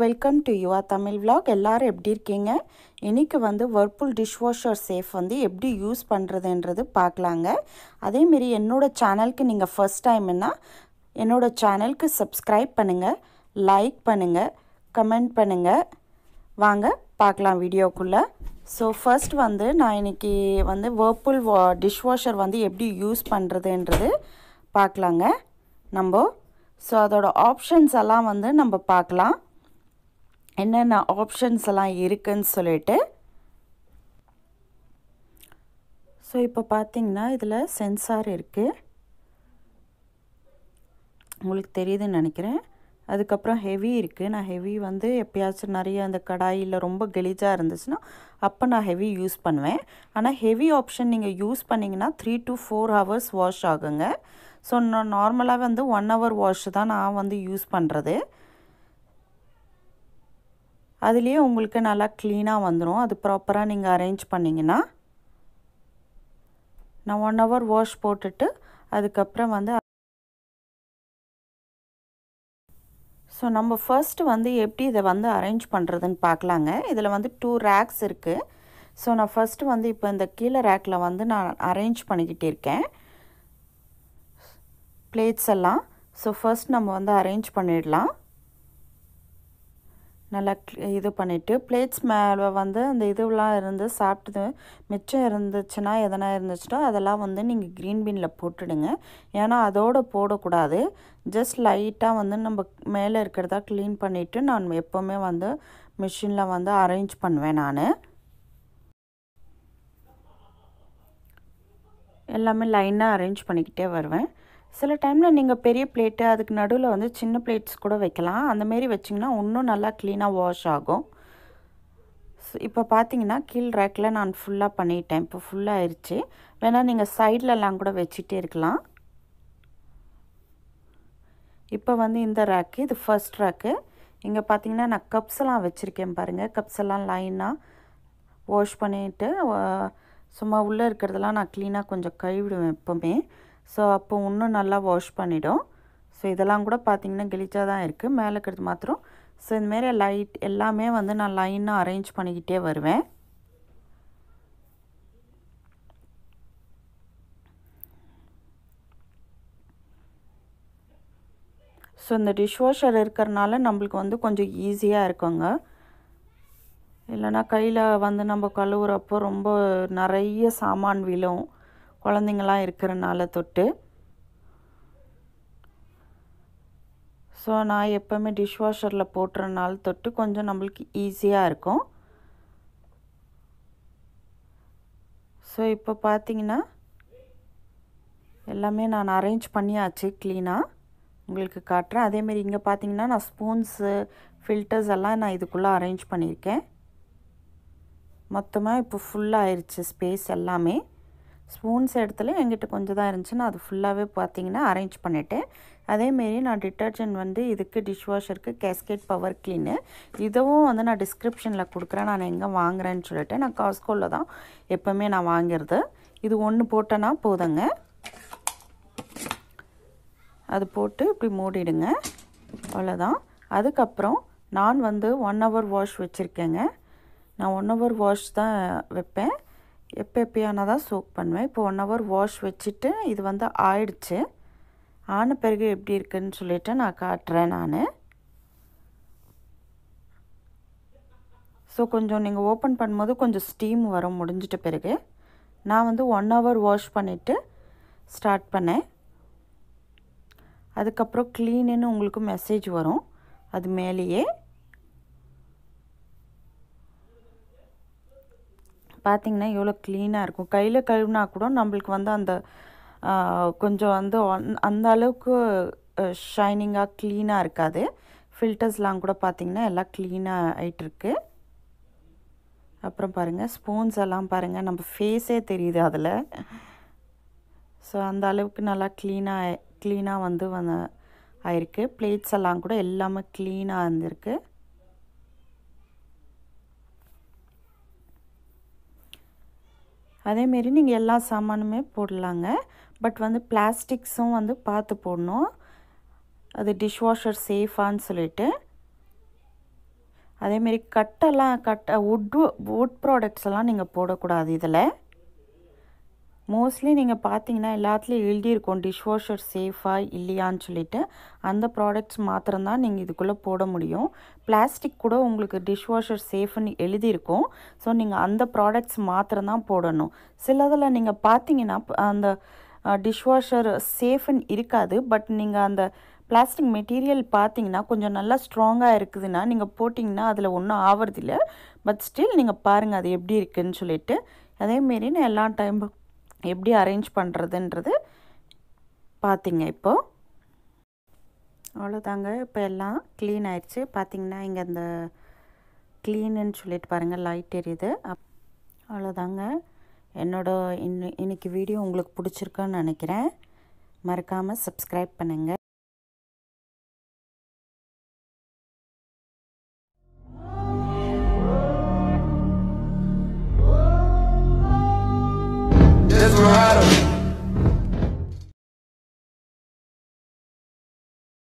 welcome to Yuva Tamil vlog எல்லாரும் எப்படி இருக்கீங்க இன்றைக்கி வந்து வர்புல் டிஷ்வாஷர் சேஃப் வந்து எப்படி யூஸ் பண்ணுறதுன்றது பார்க்கலாங்க அதேமாரி என்னோடய சேனலுக்கு நீங்கள் ஃபஸ்ட் டைம்னா என்னோடய சேனலுக்கு சப்ஸ்கிரைப் பண்ணுங்கள் லைக் பண்ணுங்கள் கமெண்ட் பண்ணுங்கள் வாங்க பார்க்கலாம் வீடியோக்குள்ளே ஸோ ஃபர்ஸ்ட் வந்து நான் இன்னைக்கு வந்து வேர்புல் வா டிஷ்வாஷர் வந்து எப்படி யூஸ் பண்ணுறதுன்றது பார்க்கலாங்க நம்ம ஸோ அதோட ஆப்ஷன்ஸ் எல்லாம் வந்து நம்ம பார்க்கலாம் என்னென்ன ஆப்ஷன்ஸ் எல்லாம் இருக்குன்னு சொல்லிட்டு ஸோ இப்போ பார்த்தீங்கன்னா இதில் சென்சார் இருக்குது உங்களுக்கு தெரியுதுன்னு நினைக்கிறேன் அதுக்கப்புறம் ஹெவி இருக்குது நான் ஹெவி வந்து எப்பயாச்சும் நிறைய அந்த கடாயில் ரொம்ப கெலிஜாக இருந்துச்சுன்னா அப்போ நான் ஹெவி யூஸ் பண்ணுவேன் ஆனால் ஹெவி ஆப்ஷன் நீங்கள் யூஸ் பண்ணிங்கன்னா three to four hours wash ஆகுங்க ஸோ நான் நார்மலாக வந்து ஒன் ஹவர் வாஷ் தான் நான் வந்து யூஸ் பண்ணுறது அதுலேயே உங்களுக்கு நல்லா க்ளீனாக வந்துடும் அது ப்ராப்பராக நீங்கள் அரேஞ்ச் பண்ணிங்கன்னா நான் ஒன் ஹவர் வாஷ் போட்டுட்டு அதுக்கப்புறம் வந்து ஸோ நம்ம ஃபர்ஸ்ட் வந்து எப்படி இதை வந்து அரேஞ்ச் பண்ணுறதுன்னு பார்க்கலாங்க இதில் வந்து டூ ரேக்ஸ் இருக்குது ஸோ நான் ஃபஸ்ட்டு வந்து இப்போ இந்த கீழே ரேக்கில் வந்து நான் அரேஞ்ச் பண்ணிக்கிட்டு இருக்கேன் பிளேட்ஸ் எல்லாம் ஸோ ஃபர்ஸ்ட் நம்ம வந்து அரேஞ்ச் பண்ணிடலாம் நல்லா இது பண்ணிவிட்டு பிளேட்ஸ் மேலே வந்து அந்த இதுவெலாம் இருந்து சாப்பிட்டது மிச்சம் இருந்துச்சுன்னா எதனா இருந்துச்சுன்னா அதெல்லாம் வந்து நீங்கள் க்ரீன் பீனில் போட்டுடுங்க ஏன்னா அதோடு போடக்கூடாது ஜஸ்ட் லைட்டாக வந்து நம்ம மேலே இருக்கிறதா க்ளீன் பண்ணிவிட்டு நான் எப்போவுமே வந்து மிஷினில் வந்து அரேஞ்ச் பண்ணுவேன் நான் எல்லாமே லைனாக அரேஞ்ச் பண்ணிக்கிட்டே வருவேன் சில டைமில் நீங்கள் பெரிய பிளேட்டு அதுக்கு நடுவில் வந்து சின்ன பிளேட்ஸ் கூட வைக்கலாம் அந்தமாரி வச்சிங்கன்னா இன்னும் நல்லா க்ளீனாக வாஷ் ஆகும் இப்போ பார்த்தீங்கன்னா கீழ் ரேக்கில் நான் ஃபுல்லாக பண்ணிட்டேன் இப்போ ஃபுல்லாக ஆயிடுச்சு வேணால் நீங்கள் சைட்லலாம் கூட வச்சுட்டே இருக்கலாம் இப்போ வந்து இந்த ரேக்கு இது ஃபர்ஸ்ட் ரேக்கு இங்கே பார்த்தீங்கன்னா நான் கப்ஸ் எல்லாம் வச்சுருக்கேன் பாருங்கள் கப்ஸ் எல்லாம் லைனாக வாஷ் பண்ணிவிட்டு சும்மா உள்ளே இருக்கிறதெல்லாம் நான் க்ளீனாக கொஞ்சம் கழுவிடுவேன் எப்போவுமே ஸோ அப்போ இன்னும் நல்லா வாஷ் பண்ணிடும் ஸோ இதெல்லாம் கூட பார்த்திங்கன்னா கிழிச்சாக தான் இருக்குது மேலே இருக்கிறது மாத்திரம் ஸோ இந்தமாரி லைட் எல்லாமே வந்து நான் லைனாக அரேஞ்ச் பண்ணிக்கிட்டே வருவேன் ஸோ இந்த டிஷ்வாஷர் இருக்கிறனால நம்மளுக்கு வந்து கொஞ்சம் ஈஸியாக இருக்குங்க இல்லைனா கையில் வந்து நம்ம கழுவுறப்போ ரொம்ப நிறைய சாமான் விழும் குழந்தைங்களாம் இருக்கிறனால தொட்டு ஸோ நான் எப்போவுமே டிஷ்வாஷரில் போட்டுறனால தொட்டு கொஞ்சம் நம்மளுக்கு ஈஸியாக இருக்கும் ஸோ இப்போ பார்த்தீங்கன்னா எல்லாமே நான் அரேஞ்ச் பண்ணியாச்சு க்ளீனாக உங்களுக்கு காட்டுறேன் அதேமாரி இங்கே பார்த்தீங்கன்னா நான் ஸ்பூன்ஸு ஃபில்டர்ஸ் எல்லாம் நான் இதுக்குள்ளே அரேஞ்ச் பண்ணியிருக்கேன் மொத்தமாக இப்போ ஃபுல்லாக ஆயிடுச்சு ஸ்பேஸ் எல்லாமே ஸ்பூன்ஸ் இடத்துல எங்கிட்ட கொஞ்சம் தான் இருந்துச்சு நான் அது ஃபுல்லாகவே பார்த்தீங்கன்னா அரேஞ்ச் பண்ணிட்டேன் அதேமாரி நான் டிட்டர்ஜென்ட் வந்து இதுக்கு டிஷ்வாஷருக்கு கேஸ்கேட் பவர் க்ளீனு இதுவும் வந்து நான் டிஸ்கிரிப்ஷனில் கொடுக்குறேன் நான் எங்கே வாங்குறேன்னு சொல்லிட்டு நான் காஸ்கோவில் தான் எப்போவுமே நான் வாங்கிறது இது ஒன்று போட்டேன்னா போதுங்க அது போட்டு இப்படி மூடிடுங்க அவ்வளோதான் அதுக்கப்புறம் நான் வந்து ஒன் ஹவர் வாஷ் வச்சுருக்கேங்க நான் ஒன் ஹவர் வாஷ் தான் வைப்பேன் எப்போ எப்பயானா தான் சோக் பண்ணுவேன் இப்போ ஒன் ஹவர் வாஷ் வச்சுட்டு இது வந்து ஆயிடுச்சு ஆன பிறகு எப்படி இருக்குன்னு சொல்லிட்டு நான் காட்டுறேன் நான் ஸோ கொஞ்சம் நீங்கள் ஓப்பன் பண்ணும்போது கொஞ்சம் ஸ்டீம் வரும் முடிஞ்சிட்ட பிறகு நான் வந்து ஒன் ஹவர் வாஷ் பண்ணிவிட்டு ஸ்டார்ட் பண்ணேன் அதுக்கப்புறம் க்ளீனுன்னு உங்களுக்கு மெசேஜ் வரும் அது மேலேயே பார்த்திங்கன்னா எவ்வளோ க்ளீனாக இருக்கும் கையில் கழுவினா கூட நம்மளுக்கு வந்து அந்த கொஞ்சம் வந்து அந்த அளவுக்கு ஷைனிங்காக க்ளீனாக இருக்காது ஃபில்டர்ஸ்லாம் கூட பார்த்திங்கன்னா எல்லாம் க்ளீனாக ஆகிட்டுருக்கு அப்புறம் பாருங்கள் ஸ்பூன்ஸ் எல்லாம் பாருங்கள் நம்ம ஃபேஸே தெரியுது அதில் ஸோ அந்த அளவுக்கு நல்லா க்ளீனாக க்ளீனாக வந்து வந்து ஆயிருக்கு பிளேட்ஸ் எல்லாம் கூட எல்லாமே க்ளீனாக இருந்திருக்கு அதேமாரி நீங்கள் எல்லா சாமானுமே போடலாங்க பட் வந்து பிளாஸ்டிக்ஸும் வந்து பார்த்து போடணும் அது டிஷ்வாஷர் சேஃபான்னு சொல்லிட்டு அதேமாரி கட்டெல்லாம் கட்ட வுட் வுட் ப்ராடக்ட்ஸ் எல்லாம் நீங்கள் போடக்கூடாது இதில் மோஸ்ட்லி நீங்கள் பார்த்தீங்கன்னா எல்லாத்துலேயும் எழுதியிருக்கும் டிஷ்வாஷர் சேஃபாக இல்லையான்னு சொல்லிட்டு அந்த ப்ராடக்ட்ஸ் மாத்திரம்தான் நீங்கள் இதுக்குள்ளே போட முடியும் பிளாஸ்டிக் கூட உங்களுக்கு டிஷ்வாஷர் சேஃப்னு எழுதியிருக்கும் ஸோ நீங்கள் அந்த ப்ராடக்ட்ஸ் மாத்திரம்தான் போடணும் சிலதில் நீங்கள் பார்த்தீங்கன்னா அந்த டிஷ்வாஷர் சேஃப்னு இருக்காது பட் நீங்கள் அந்த பிளாஸ்டிக் மெட்டீரியல் பார்த்தீங்கன்னா கொஞ்சம் நல்லா ஸ்ட்ராங்காக இருக்குதுன்னா நீங்கள் போட்டிங்கன்னா அதில் ஒன்றும் ஆவறதில்ல பட் ஸ்டில் நீங்கள் பாருங்கள் அது எப்படி இருக்குதுன்னு சொல்லிட்டு அதேமாரி நான் எல்லா டைமும் எப்படி அரேஞ்ச் பண்ணுறதுன்றது பார்த்தீங்க இப்போது அவ்வளோதாங்க இப்போ எல்லாம் க்ளீன் ஆயிடுச்சு பார்த்தீங்கன்னா இங்கே அந்த க்ளீனுன்னு சொல்லிட்டு பாருங்கள் லைட் எரியுது அப் அவ்வளோதாங்க என்னோட இன்னி இன்னைக்கு வீடியோ உங்களுக்கு பிடிச்சிருக்குன்னு நினைக்கிறேன் மறக்காமல் சப்ஸ்கிரைப் பண்ணுங்கள் Desperado